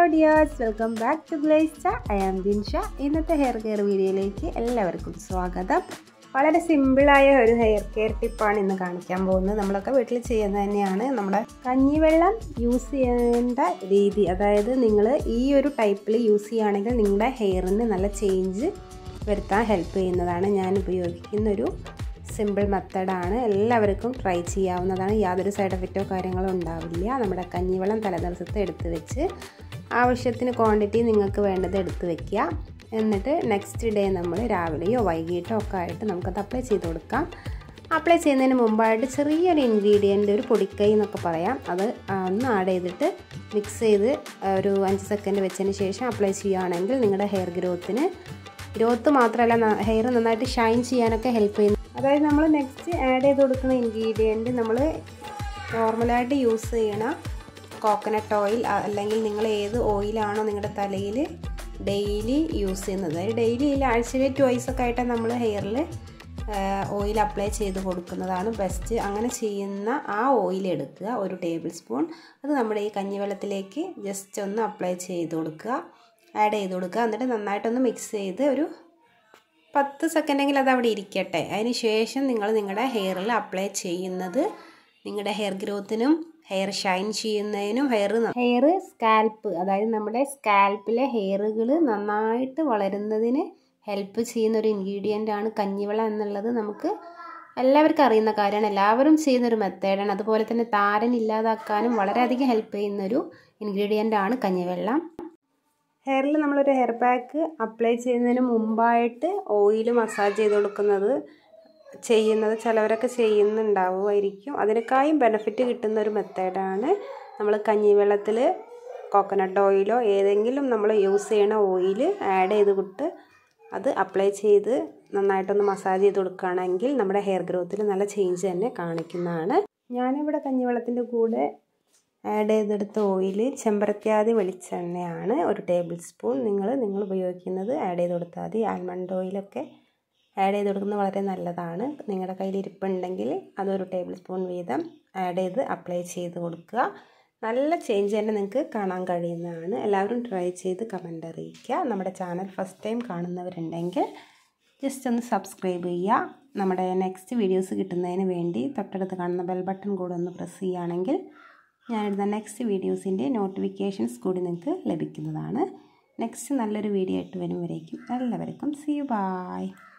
dears welcome back to ഗ്ലേസ്റ്റ I am Jinsha ഇന്നത്തെ hair care വീഡിയോയിലേക്ക് എല്ലാവർക്കും സ്വാഗതം വളരെ സിമ്പിളായ ഒരു ഹെയർ കെയർ ടിപ്പാണ് ഇന്ന് കാണിക്കാൻ പോകുന്നത് നമ്മളൊക്കെ വീട്ടിൽ ചെയ്യുന്നത് തന്നെയാണ് നമ്മുടെ കഞ്ഞിവെള്ളം യൂസ് ചെയ്യേണ്ട രീതി അതായത് നിങ്ങൾ ഈ ഒരു ടൈപ്പിൽ യൂസ് ചെയ്യുകയാണെങ്കിൽ നിങ്ങളുടെ ഹെയറിന് നല്ല ചേഞ്ച് വരുത്താൻ ഹെൽപ്പ് ചെയ്യുന്നതാണ് ഞാൻ ഉപയോഗിക്കുന്ന ഒരു സിമ്പിൾ മെത്തഡാണ് എല്ലാവർക്കും ട്രൈ ചെയ്യാവുന്നതാണ് യാതൊരു സൈഡ് എഫക്റ്റോ കാര്യങ്ങളോ ഉണ്ടാവില്ല നമ്മുടെ കഞ്ഞിവെള്ളം തലേദിവസത്തെ എടുത്ത് വെച്ച് ആവശ്യത്തിന് ക്വാണ്ടിറ്റി നിങ്ങൾക്ക് വേണ്ടത് എടുത്ത് വെക്കുക എന്നിട്ട് നെക്സ്റ്റ് ഡേ നമ്മൾ രാവിലെയോ വൈകിട്ടോ ഒക്കെ ആയിട്ട് നമുക്കത് അപ്ലൈ ചെയ്ത് കൊടുക്കാം അപ്ലൈ ചെയ്യുന്നതിന് മുമ്പായിട്ട് ചെറിയൊരു ഇൻഗ്രീഡിയൻ്റ് ഒരു പൊടിക്കൈ എന്നൊക്കെ പറയാം അത് ഒന്ന് ആഡ് ചെയ്തിട്ട് മിക്സ് ചെയ്ത് ഒരു അഞ്ച് സെക്കൻഡ് വെച്ചതിന് ശേഷം അപ്ലൈ ചെയ്യുകയാണെങ്കിൽ നിങ്ങളുടെ ഹെയർ ഗ്രോത്തിന് ഗ്രോത്ത് മാത്രമല്ല ഹെയർ നന്നായിട്ട് ഷൈൻ ചെയ്യാനൊക്കെ ഹെൽപ്പ് ചെയ്യുന്നു അതായത് നമ്മൾ നെക്സ്റ്റ് ആഡ് ചെയ്ത് കൊടുക്കുന്ന ഇൻഗ്രീഡിയൻറ്റ് നമ്മൾ നോർമലായിട്ട് യൂസ് ചെയ്യണ കോക്കനട്ട് ഓയിൽ അല്ലെങ്കിൽ നിങ്ങൾ ഏത് ഓയിലാണോ നിങ്ങളുടെ തലയിൽ ഡെയിലി യൂസ് ചെയ്യുന്നത് ഡെയിലി ഇല്ല ആഴ്ചയിൽ ട്വൈസ് ഒക്കെ ആയിട്ട് നമ്മൾ ഹെയറിൽ ഓയിൽ അപ്ലൈ ചെയ്ത് കൊടുക്കുന്നതാണ് ബെസ്റ്റ് അങ്ങനെ ചെയ്യുന്ന ആ ഓയിൽ എടുക്കുക ഒരു ടേബിൾ സ്പൂൺ അത് നമ്മുടെ ഈ കഞ്ഞിവെള്ളത്തിലേക്ക് ജസ്റ്റ് ഒന്ന് അപ്ലൈ ചെയ്ത് കൊടുക്കുക ആഡ് ചെയ്ത് കൊടുക്കുക എന്നിട്ട് നന്നായിട്ടൊന്ന് മിക്സ് ചെയ്ത് ഒരു പത്ത് സെക്കൻഡെങ്കിലും അത് അവിടെ ഇരിക്കട്ടെ അതിന് ശേഷം നിങ്ങൾ നിങ്ങളുടെ ഹെയറിൽ അപ്ലൈ ചെയ്യുന്നത് നിങ്ങളുടെ ഹെയർ ഗ്രോത്തിനും ഹെയർ ഷൈൻ ചെയ്യുന്നതിനും ഹെയർ ഹെയർ സ്കാൽപ്പ് അതായത് നമ്മുടെ സ്കാൽപ്പിലെ ഹെയറുകൾ നന്നായിട്ട് വളരുന്നതിന് ഹെൽപ്പ് ചെയ്യുന്ന ഒരു ഇൻഗ്രീഡിയൻ്റ് ആണ് കഞ്ഞിവെള്ളം എന്നുള്ളത് നമുക്ക് എല്ലാവർക്കും അറിയുന്ന കാര്യമാണ് എല്ലാവരും ചെയ്യുന്നൊരു മെത്തേഡാണ് അതുപോലെ തന്നെ താരൻ ഇല്ലാതാക്കാനും വളരെയധികം ഹെൽപ്പ് ചെയ്യുന്നൊരു ഇൻഗ്രീഡിയൻ്റ് ആണ് കഞ്ഞിവെള്ളം ഹെയറിൽ നമ്മളൊരു ഹെയർ പാക്ക് അപ്ലൈ ചെയ്യുന്നതിന് മുമ്പായിട്ട് ഓയിൽ മസാജ് ചെയ്ത് കൊടുക്കുന്നത് ചെയ്യുന്നത് ചിലവരൊക്കെ ചെയ്യുന്നുണ്ടാവുമായിരിക്കും അതിനേക്കാളും ബെനിഫിറ്റ് കിട്ടുന്ന ഒരു മെത്തേഡാണ് നമ്മൾ കഞ്ഞിവെള്ളത്തിൽ കോക്കനട്ട് ഓയിലോ ഏതെങ്കിലും നമ്മൾ യൂസ് ചെയ്യണ ഓയിൽ ആഡ് ചെയ്ത് കൊടുത്ത് അത് അപ്ലൈ ചെയ്ത് നന്നായിട്ടൊന്ന് മസാജ് ചെയ്ത് കൊടുക്കുകയാണെങ്കിൽ നമ്മുടെ ഹെയർ ഗ്രോത്തിൽ നല്ല ചേഞ്ച് തന്നെ കാണിക്കുന്നതാണ് ഞാനിവിടെ കഞ്ഞിവെള്ളത്തിൻ്റെ കൂടെ ആഡ് ചെയ്തെടുത്ത ഓയിൽ ചെമ്പരത്യാതി വെളിച്ചെണ്ണയാണ് ഒരു ടേബിൾ സ്പൂൺ നിങ്ങൾ നിങ്ങൾ ഉപയോഗിക്കുന്നത് ആഡ് ചെയ്ത് കൊടുത്താൽ മതി ആൽമണ്ട് ഓയിലൊക്കെ ആഡ് ചെയ്ത് കൊടുക്കുന്നത് വളരെ നല്ലതാണ് നിങ്ങളുടെ കയ്യിൽ ഇരിപ്പുണ്ടെങ്കിൽ അതൊരു ടേബിൾ സ്പൂൺ വീതം ആഡ് ചെയ്ത് അപ്ലൈ ചെയ്ത് കൊടുക്കുക നല്ല ചേഞ്ച് തന്നെ നിങ്ങൾക്ക് കാണാൻ കഴിയുന്നതാണ് എല്ലാവരും ട്രൈ ചെയ്ത് കമൻ്റ് അറിയിക്കുക നമ്മുടെ ചാനൽ ഫസ്റ്റ് ടൈം കാണുന്നവരുണ്ടെങ്കിൽ ജസ്റ്റ് ഒന്ന് സബ്സ്ക്രൈബ് ചെയ്യുക നമ്മുടെ നെക്സ്റ്റ് വീഡിയോസ് കിട്ടുന്നതിന് വേണ്ടി തൊട്ടടുത്ത് കാണുന്ന ബെൽ ബട്ടൺ കൂടെ ഒന്ന് പ്രസ് ചെയ്യുകയാണെങ്കിൽ ഞാനിടുന്ന നെക്സ്റ്റ് വീഡിയോസിൻ്റെ നോട്ടിഫിക്കേഷൻസ് കൂടി നിങ്ങൾക്ക് ലഭിക്കുന്നതാണ് നെക്സ്റ്റ് നല്ലൊരു വീഡിയോ ആയിട്ട് വരും വരേക്കും എല്ലാവർക്കും സി യു ബായ്